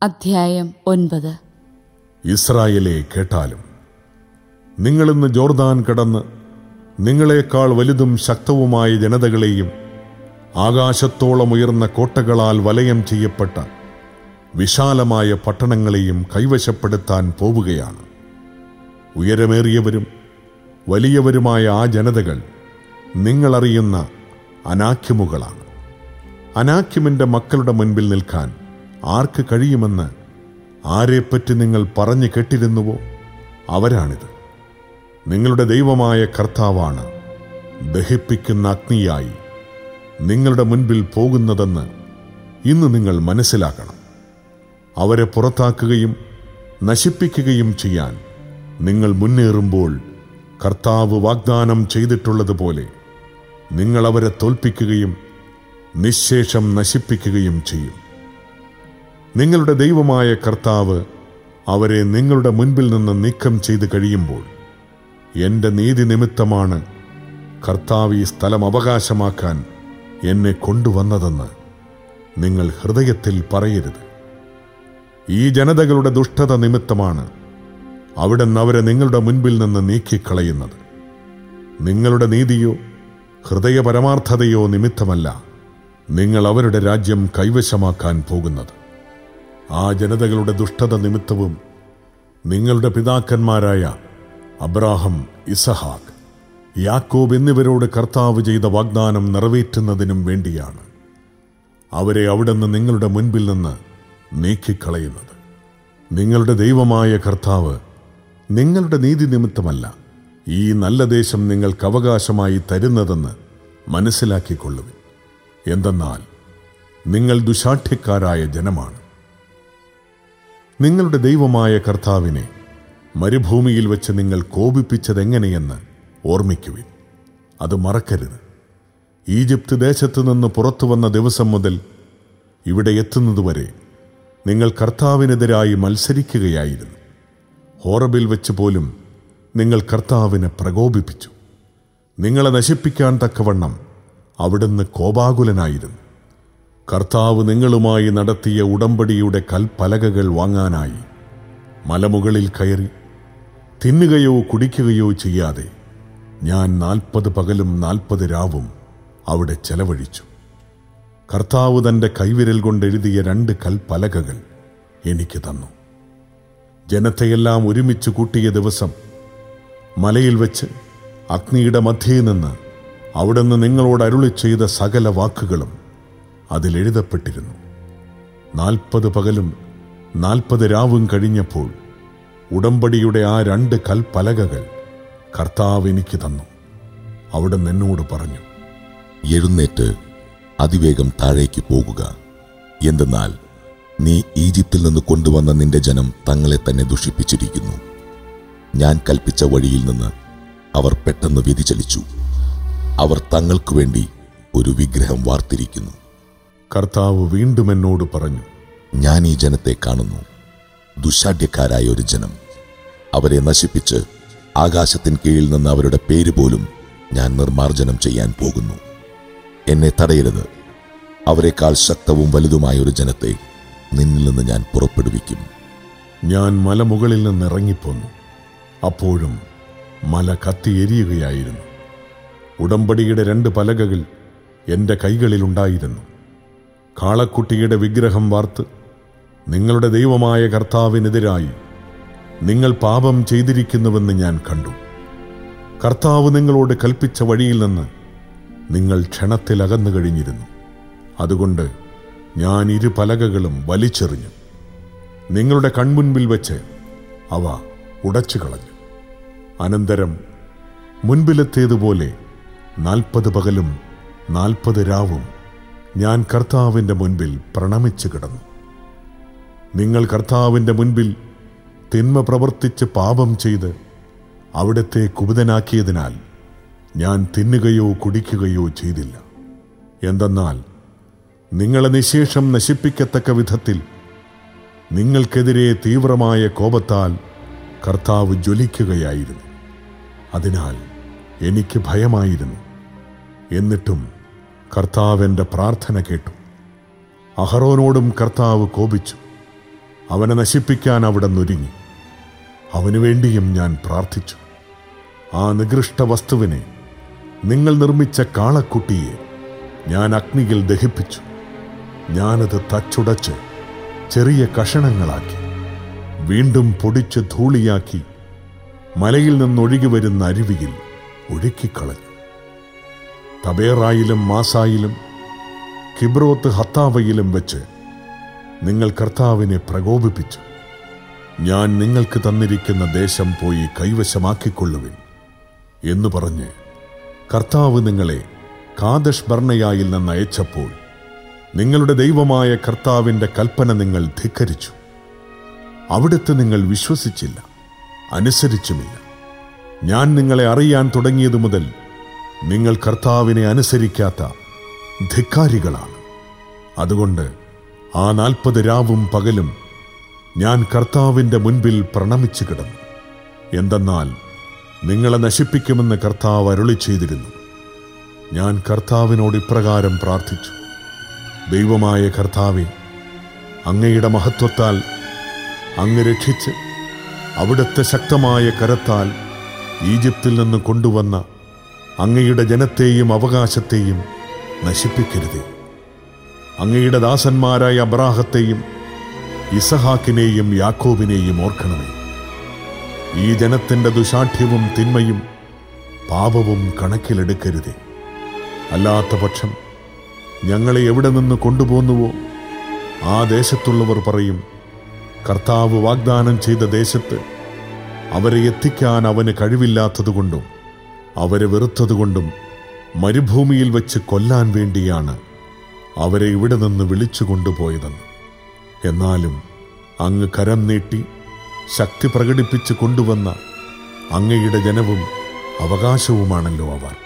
അധ്യായം ഒൻപത് ഇസ്രായേലെ കേട്ടാലും നിങ്ങളിന്ന് ജോർദാൻ കടന്ന് നിങ്ങളെക്കാൾ വലുതും ശക്തവുമായ ജനതകളെയും ആകാശത്തോളം ഉയർന്ന കോട്ടകളാൽ വലയം ചെയ്യപ്പെട്ട വിശാലമായ പട്ടണങ്ങളെയും കൈവശപ്പെടുത്താൻ പോവുകയാണ് ഉയരമേറിയവരും വലിയവരുമായ ആ ജനതകൾ നിങ്ങളറിയുന്ന അനാക്യമുകളാണ് അനാക്യമിന്റെ മക്കളുടെ മുൻപിൽ നിൽക്കാൻ ആർക്ക് കഴിയുമെന്ന് ആരെപ്പറ്റി നിങ്ങൾ പറഞ്ഞു കേട്ടിരുന്നുവോ അവരാണിത് നിങ്ങളുടെ ദൈവമായ കർത്താവാണ് ദഹിപ്പിക്കുന്ന അഗ്നിയായി നിങ്ങളുടെ മുൻപിൽ പോകുന്നതെന്ന് ഇന്ന് നിങ്ങൾ മനസ്സിലാക്കണം അവരെ പുറത്താക്കുകയും നശിപ്പിക്കുകയും ചെയ്യാൻ നിങ്ങൾ മുന്നേറുമ്പോൾ കർത്താവ് വാഗ്ദാനം ചെയ്തിട്ടുള്ളതുപോലെ നിങ്ങൾ അവരെ തോൽപ്പിക്കുകയും നിശേഷം നശിപ്പിക്കുകയും ചെയ്യും നിങ്ങളുടെ ദൈവമായ കർത്താവ് അവരെ നിങ്ങളുടെ മുൻപിൽ നിന്ന് നീക്കം ചെയ്ത് കഴിയുമ്പോൾ എന്റെ നീതി നിമിത്തമാണ് കർത്താവ് ഈ സ്ഥലം അവകാശമാക്കാൻ എന്നെ കൊണ്ടുവന്നതെന്ന് നിങ്ങൾ ഹൃദയത്തിൽ പറയരുത് ഈ ജനതകളുടെ ദുഷ്ടത നിമിത്തമാണ് അവിടുന്ന് അവരെ നിങ്ങളുടെ മുൻപിൽ നിന്ന് നീക്കിക്കളയുന്നത് നിങ്ങളുടെ നീതിയോ ഹൃദയപരമാർത്ഥതയോ നിമിത്തമല്ല നിങ്ങൾ അവരുടെ രാജ്യം കൈവശമാക്കാൻ പോകുന്നത് ആ ജനതകളുടെ ദുഷ്ടത നിമിത്തവും നിങ്ങളുടെ പിതാക്കന്മാരായ അബ്രാഹം ഇസഹാക്ക് യാക്കോബ് എന്നിവരോട് കർത്താവ് ചെയ്ത വാഗ്ദാനം നിറവേറ്റുന്നതിനും വേണ്ടിയാണ് അവരെ അവിടുന്ന് നിങ്ങളുടെ മുൻപിൽ നിന്ന് നീക്കിക്കളയുന്നത് നിങ്ങളുടെ ദൈവമായ കർത്താവ് നിങ്ങളുടെ നീതി നിമിത്തമല്ല ഈ നല്ല ദേശം നിങ്ങൾക്ക് അവകാശമായി തരുന്നതെന്ന് മനസ്സിലാക്കിക്കൊള്ളുവിൻ എന്തെന്നാൽ നിങ്ങൾ ദുശാഠ്യക്കാരായ ജനമാണ് നിങ്ങളുടെ ദൈവമായ കർത്താവിനെ മരുഭൂമിയിൽ വെച്ച് നിങ്ങൾ കോപിപ്പിച്ചതെങ്ങനെയെന്ന് ഓർമ്മിക്കുവിൻ അത് മറക്കരുത് ഈജിപ്ത് ദേശത്തു നിന്ന് പുറത്തു വന്ന ദിവസം മുതൽ ഇവിടെ എത്തുന്നതുവരെ നിങ്ങൾ കർത്താവിനെതിരായി മത്സരിക്കുകയായിരുന്നു ഹോറബിൽ വെച്ച് പോലും നിങ്ങൾ കർത്താവിനെ പ്രകോപിപ്പിച്ചു നിങ്ങളെ നശിപ്പിക്കാൻ തക്കവണ്ണം അവിടുന്ന് കോപാകുലനായിരുന്നു കർത്താവ് നിങ്ങളുമായി നടത്തിയ ഉടമ്പടിയുടെ കൽപ്പലകകൾ വാങ്ങാനായി മലമുകളിൽ കയറി തിന്നുകയോ കുടിക്കുകയോ ചെയ്യാതെ ഞാൻ നാൽപ്പത് പകലും നാൽപ്പത് രാവും അവിടെ ചെലവഴിച്ചു കർത്താവ് തന്റെ കൈവിരൽ കൊണ്ടെഴുതിയ രണ്ട് കൽപ്പലകകൾ എനിക്ക് തന്നു ജനത്തെയെല്ലാം ഒരുമിച്ച് കൂട്ടിയ ദിവസം മലയിൽ വെച്ച് അഗ്നിയുടെ മധ്യയിൽ നിന്ന് അവിടുന്ന് നിങ്ങളോട് അരുളി ചെയ്ത സകല വാക്കുകളും അതിലെഴുതപ്പെട്ടിരുന്നു നാൽപ്പത് പകലും നാൽപ്പത് രാവും കഴിഞ്ഞപ്പോൾ ഉടമ്പടിയുടെ ആ രണ്ട് കൽപ്പലകകൾ കർത്താവ് എനിക്ക് തന്നു അവിടുന്ന് എന്നോട് പറഞ്ഞു എഴുന്നേറ്റ് അതിവേഗം താഴേക്ക് പോകുക എന്തെന്നാൽ നീ ഈജിപ്തിൽ നിന്ന് കൊണ്ടുവന്ന നിന്റെ ജനം തങ്ങളെ തന്നെ ദുഷിപ്പിച്ചിരിക്കുന്നു ഞാൻ കൽപ്പിച്ച വഴിയിൽ നിന്ന് അവർ പെട്ടെന്ന് വ്യതിചലിച്ചു അവർ തങ്ങൾക്കു വേണ്ടി ഒരു വിഗ്രഹം വാർത്തിരിക്കുന്നു കർത്താവ് വീണ്ടും എന്നോട് പറഞ്ഞു ഞാൻ ഈ ജനത്തെ കാണുന്നു ദുശാഠ്യക്കാരായ ഒരു ജനം അവരെ നശിപ്പിച്ച് ആകാശത്തിൻ കീഴിൽ നിന്ന് അവരുടെ പേര് പോലും ഞാൻ നിർമാർജനം ചെയ്യാൻ പോകുന്നു എന്നെ തടയരുത് അവരെക്കാൾ ശക്തവും വലുതുമായ ഒരു ജനത്തെ നിന്നിൽ നിന്ന് ഞാൻ പുറപ്പെടുവിക്കും ഞാൻ മലമുകളിൽ നിന്ന് ഇറങ്ങിപ്പോന്നു അപ്പോഴും മല കത്തിയെരിയുകയായിരുന്നു ഉടമ്പടിയുടെ രണ്ട് പലകകൾ എൻ്റെ കൈകളിലുണ്ടായിരുന്നു കാളക്കുട്ടിയുടെ വിഗ്രഹം വാർത്ത് നിങ്ങളുടെ ദൈവമായ കർത്താവിനെതിരായി നിങ്ങൾ പാപം ചെയ്തിരിക്കുന്നുവെന്ന് ഞാൻ കണ്ടു കർത്താവ് നിങ്ങളോട് കൽപ്പിച്ച വഴിയിൽ നിന്ന് നിങ്ങൾ ക്ഷണത്തിൽ അകന്നു കഴിഞ്ഞിരുന്നു അതുകൊണ്ട് ഞാൻ ഇരു പലകകളും വലിച്ചെറിഞ്ഞു നിങ്ങളുടെ കൺമുൻപിൽ വെച്ച് അവ ഉടച്ചു കളഞ്ഞു അനന്തരം മുൻപിലെത്തേതുപോലെ നാൽപ്പത് പകലും നാൽപ്പത് രാവും ഞാൻ കർത്താവിൻ്റെ മുൻപിൽ പ്രണമിച്ചു കിടന്നു നിങ്ങൾ കർത്താവിൻ്റെ മുൻപിൽ തിന്മ പ്രവർത്തിച്ച് പാപം ചെയ്ത് അവിടത്തെ കുപിതനാക്കിയതിനാൽ ഞാൻ തിന്നുകയോ കുടിക്കുകയോ ചെയ്തില്ല എന്തെന്നാൽ നിങ്ങളെ നിശേഷം നശിപ്പിക്കത്തക്ക വിധത്തിൽ നിങ്ങൾക്കെതിരെ തീവ്രമായ കോപത്താൽ കർത്താവ് ജ്വലിക്കുകയായിരുന്നു അതിനാൽ എനിക്ക് ഭയമായിരുന്നു എന്നിട്ടും കർത്താവ് എൻ്റെ പ്രാർത്ഥന കേട്ടു അഹറോനോടും കർത്താവ് കോപിച്ചു അവനെ നശിപ്പിക്കാൻ അവിടെ നൊരുങ്ങി അവനു വേണ്ടിയും ഞാൻ പ്രാർത്ഥിച്ചു ആ നികൃഷ്ട വസ്തുവിനെ നിങ്ങൾ നിർമ്മിച്ച കാളക്കുട്ടിയെ ഞാൻ അഗ്നിയിൽ ദഹിപ്പിച്ചു ഞാനത് തച്ചുടച്ച് ചെറിയ കഷണങ്ങളാക്കി വീണ്ടും പൊടിച്ച് ധൂളിയാക്കി മലയിൽ നിന്നൊഴുകി വരുന്ന അരുവിയിൽ ഒഴുക്കിക്കളഞ്ഞു തബേറായിലും മാസായിലും കിബ്രോത്ത് ഹത്താവയിലും വെച്ച് നിങ്ങൾ കർത്താവിനെ പ്രകോപിപ്പിച്ചു ഞാൻ നിങ്ങൾക്ക് തന്നിരിക്കുന്ന ദേശം പോയി കൈവശമാക്കിക്കൊള്ളുവിൻ എന്ന് പറഞ്ഞ് കർത്താവ് നിങ്ങളെ കാദഷ് ബർണയായിൽ നിന്ന് അയച്ചപ്പോൾ നിങ്ങളുടെ ദൈവമായ കർത്താവിന്റെ കൽപ്പന നിങ്ങൾ ധിക്കരിച്ചു അവിടുത്തെ നിങ്ങൾ വിശ്വസിച്ചില്ല അനുസരിച്ചുമില്ല ഞാൻ നിങ്ങളെ അറിയാൻ തുടങ്ങിയതു മുതൽ നിങ്ങൾ കർത്താവിനെ അനുസരിക്കാത്ത ധിക്കാരികളാണ് അതുകൊണ്ട് ആ നാൽപ്പത് രാവും പകലും ഞാൻ കർത്താവിന്റെ മുൻപിൽ പ്രണമിച്ചു കിടന്നു എന്തെന്നാൽ നിങ്ങളെ നശിപ്പിക്കുമെന്ന് കർത്താവ് അരുളി ചെയ്തിരുന്നു ഞാൻ കർത്താവിനോട് ഇപ്രകാരം പ്രാർത്ഥിച്ചു ദൈവമായ കർത്താവെ അങ്ങയുടെ മഹത്വത്താൽ അങ്ങ് രക്ഷിച്ച് അവിടുത്തെ ശക്തമായ കരത്താൽ ഈജിപ്തിൽ നിന്ന് കൊണ്ടുവന്ന അങ്ങയുടെ ജനത്തെയും അവകാശത്തെയും നശിപ്പിക്കരുതേ അങ്ങയുടെ ദാസന്മാരായ അബ്രാഹത്തെയും ഇസഹാക്കിനെയും യാക്കോബിനെയും ഓർക്കണമേ ഈ ജനത്തിന്റെ ദുശാഠ്യവും തിന്മയും പാപവും കണക്കിലെടുക്കരുതേ അല്ലാത്ത പക്ഷം ഞങ്ങളെ എവിടെ നിന്ന് കൊണ്ടുപോകുന്നുവോ ആ ദേശത്തുള്ളവർ പറയും കർത്താവ് വാഗ്ദാനം ചെയ്ത ദേശത്ത് അവരെ എത്തിക്കാൻ അവന് കഴിവില്ലാത്തതുകൊണ്ടും അവരെ വെറുത്തതുകൊണ്ടും മരുഭൂമിയിൽ വെച്ച് കൊല്ലാൻ വേണ്ടിയാണ് അവരെ ഇവിടെ നിന്ന് വിളിച്ചു കൊണ്ടുപോയതെന്ന് എന്നാലും അങ്ങ് കരം നീട്ടി ശക്തി പ്രകടിപ്പിച്ച് കൊണ്ടുവന്ന അങ്ങയുടെ ജനവും അവകാശവുമാണല്ലോ അവർ